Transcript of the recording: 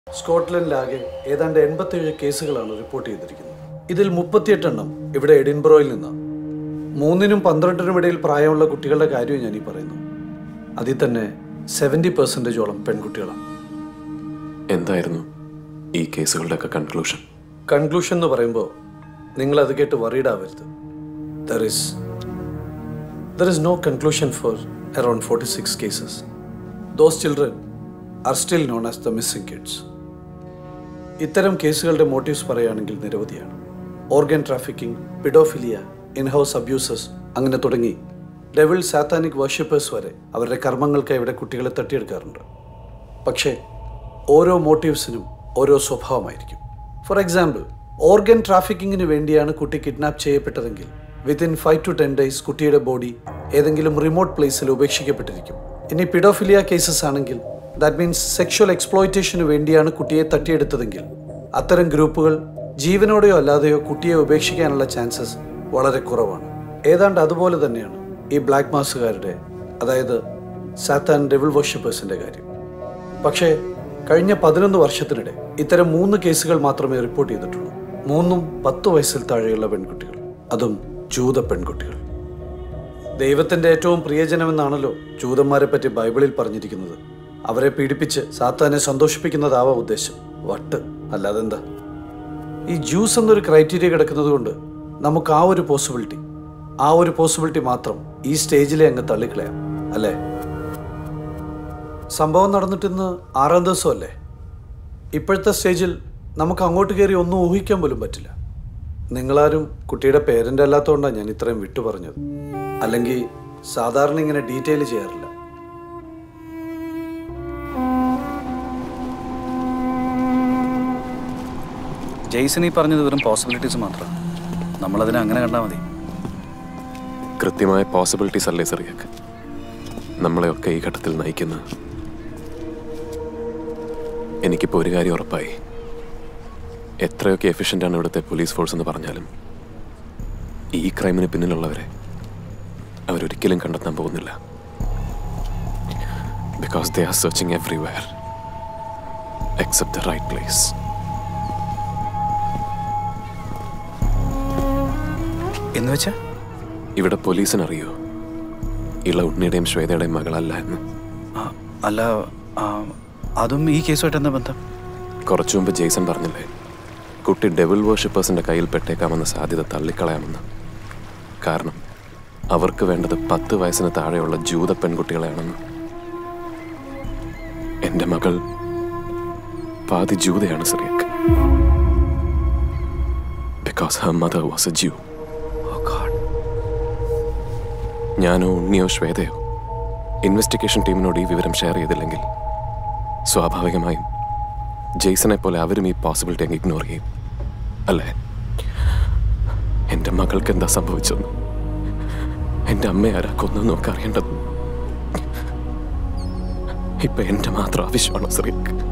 സ്കോട്ട്ലൻഡിലാകെ ഏതാണ്ട് എൺപത്തിയേഴ് കേസുകളാണ് റിപ്പോർട്ട് ചെയ്തിരിക്കുന്നത് ഇതിൽ മുപ്പത്തിയെട്ടെണ്ണം ഇവിടെ എഡിൻബ്രോയിൽ നിന്നാണ് മൂന്നിനും പന്ത്രണ്ടിനും ഇടയിൽ പ്രായമുള്ള കുട്ടികളുടെ കാര്യം ഞാൻ ഈ പറയുന്നു അതിൽ തന്നെ സെവൻറ്റി പെർസെൻറ്റേജോളം പെൺകുട്ടികളാണ് എന്തായിരുന്നു ഈ കേസുകളുടെയൊക്കെ കൺക്ലൂഷൻ കൺക്ലൂഷൻ എന്ന് പറയുമ്പോൾ നിങ്ങൾ അത് കേട്ട് worried ആവരുത് there is there is no conclusion for around forty six cases those children are still known as the missing kids ഇത്തരം കേസുകളുടെ മോട്ടീവ്സ് പറയുകയാണെങ്കിൽ നിരവധിയാണ് organ trafficking paedophilia inhouse abuses അങ്ങനെ തുടങ്ങി ഡെവിൾ സാത്താനിക് വർഷിപ്പേഴ്സ് വരെ അവരുടെ കർമ്മങ്ങൾക്ക് ഇവിടെ കുട്ടികളെ തട്ടിയെടുക്കാറുണ്ട് പക്ഷേ ഓരോ മോട്ടീവ്സിനും ഓരോ സ്വഭാവമായിരിക്കും ഫോർ എക്സാമ്പിൾ ഓർഗൻ ട്രാഫിക്കിങ്ങിന് വേണ്ടിയാണ് കുട്ടി കിഡ്നാപ്പ് ചെയ്യപ്പെട്ടതെങ്കിൽ within five to ten days കുട്ടിയുടെ ബോഡി ഏതെങ്കിലും റിമോട്ട് പ്ലേസിൽ ഉപേക്ഷിക്കപ്പെട്ടിരിക്കും ഇനി പിഡോഫിലിയ കേസസ് ആണെങ്കിൽ ദാറ്റ് മീൻസ് സെക്ഷൽ എക്സ്പ്ലോയിറ്റേഷന് വേണ്ടിയാണ് കുട്ടിയെ തട്ടിയെടുത്തതെങ്കിൽ അത്തരം ഗ്രൂപ്പുകൾ ജീവനോടെയോ അല്ലാതെയോ കുട്ടിയെ ഉപേക്ഷിക്കാനുള്ള ചാൻസസ് വളരെ കുറവാണ് ഏതാണ്ട് അതുപോലെ തന്നെയാണ് ഈ ബ്ലാക്ക് മാസുകാരുടെ അതായത് സാത്താൻ ഡെവിൾ വർഷിപ്പേഴ്സിന്റെ കാര്യം പക്ഷേ കഴിഞ്ഞ പതിനൊന്ന് വർഷത്തിനിടെ ഇത്തരം മൂന്ന് കേസുകൾ മാത്രമേ റിപ്പോർട്ട് ചെയ്തിട്ടുള്ളൂ മൂന്നും പത്ത് വയസ്സിൽ താഴെയുള്ള പെൺകുട്ടികൾ അതും ജൂത പെൺകുട്ടികൾ ദൈവത്തിന്റെ ഏറ്റവും പ്രിയജനമെന്നാണല്ലോ ജൂതന്മാരെ പറ്റി ബൈബിളിൽ പറഞ്ഞിരിക്കുന്നത് അവരെ പീഡിപ്പിച്ച് സാത്താനെ സന്തോഷിപ്പിക്കുന്നതാവാം ഉദ്ദേശം വട്ട് അല്ലാതെന്താ ഈ ജ്യൂസ് എന്നൊരു ക്രൈറ്റീരിയ കിടക്കുന്നത് കൊണ്ട് നമുക്ക് ആ ഒരു പോസിബിലിറ്റി ആ ഒരു പോസിബിലിറ്റി മാത്രം ഈ സ്റ്റേജിലെ അങ്ങ് തള്ളിക്കളയാം അല്ലേ സംഭവം നടന്നിട്ട് ഇന്ന് ആറാം ദിവസമല്ലേ ഇപ്പോഴത്തെ സ്റ്റേജിൽ നമുക്ക് അങ്ങോട്ട് കയറി ഒന്നും ഊഹിക്കാൻ പോലും പറ്റില്ല നിങ്ങളാരും കുട്ടിയുടെ പേരൻ്റ് അല്ലാത്തതുകൊണ്ടാണ് ഞാൻ ഇത്രയും വിട്ടു പറഞ്ഞത് അല്ലെങ്കിൽ സാധാരണ ഇങ്ങനെ ഡീറ്റെയിൽ ചെയ്യാറില്ല ജെയ്സൺ ഈ പറഞ്ഞത് വെറും പോസിബിലിറ്റീസ് മാത്രമാണ് നമ്മളതിനെ അങ്ങനെ കണ്ടാൽ മതി കൃത്യമായ പോസിബിലിറ്റീസ് അല്ലേ ചെറിയൊക്കെ നമ്മളെയൊക്കെ ഈ ഘട്ടത്തിൽ നയിക്കുന്ന എനിക്കിപ്പോൾ ഒരു കാര്യം ഉറപ്പായി എത്രയൊക്കെ എഫിഷ്യൻ്റ് ആണ് ഇവിടുത്തെ പോലീസ് ഫോഴ്സ് എന്ന് പറഞ്ഞാലും ഈ ക്രൈമിന് പിന്നിലുള്ളവരെ അവരൊരിക്കലും കണ്ടെത്താൻ പോകുന്നില്ല because they are searching everywhere except the right place എന്ന് വെച്ചാൽ ഇവിടെ പോലീസിനറിയോ ഇള ഉണ്ണിയുടെയും ശ്വേതയുടെയും മകളല്ല എന്ന് അല്ല ആ, അതും ഈ കേസുമായിട്ട് എന്താ ബന്ധം കുറച്ചു മുമ്പ് ജെയ്സൺ പറഞ്ഞില്ലേ കുട്ടി ഡെവിൾ വേർഷിപ്പേഴ്സിന്റെ കയ്യിൽ പെട്ടേക്കാമെന്ന സാധ്യത തള്ളിക്കളയാമെന്ന് കാരണം അവർക്ക് വേണ്ടത് പത്ത് വയസ്സിന് താഴെയുള്ള ജൂത പെൺകുട്ടികളെയാണെന്ന് എൻ്റെ മകൾ പാതി ജൂതയാണ് Cyriac because her mother was a Jew ഞാനോ ഉണ്ണിയോ ശ്വേതയോ ഇൻവെസ്റ്റിഗേഷൻ ടീമിനോട് ഈ വിവരം ഷെയർ ചെയ്തില്ലെങ്കിൽ സ്വാഭാവികമായും ജെയ്സനെ പോലെ അവരും ഈ പോസിബിലിറ്റി അങ്ങ് ഇഗ്നോർ ചെയ്യും അല്ലേ എൻ്റെ മകൾക്ക് എന്താ സംഭവിച്ചെന്ന് എൻ്റെ അമ്മ ആരാ കൊന്നു നോക്കറിയേണ്ടത് ഇപ്പൊ എൻ്റെ മാത്രം ആവശ്യമാണ് ശ്രീക്ക്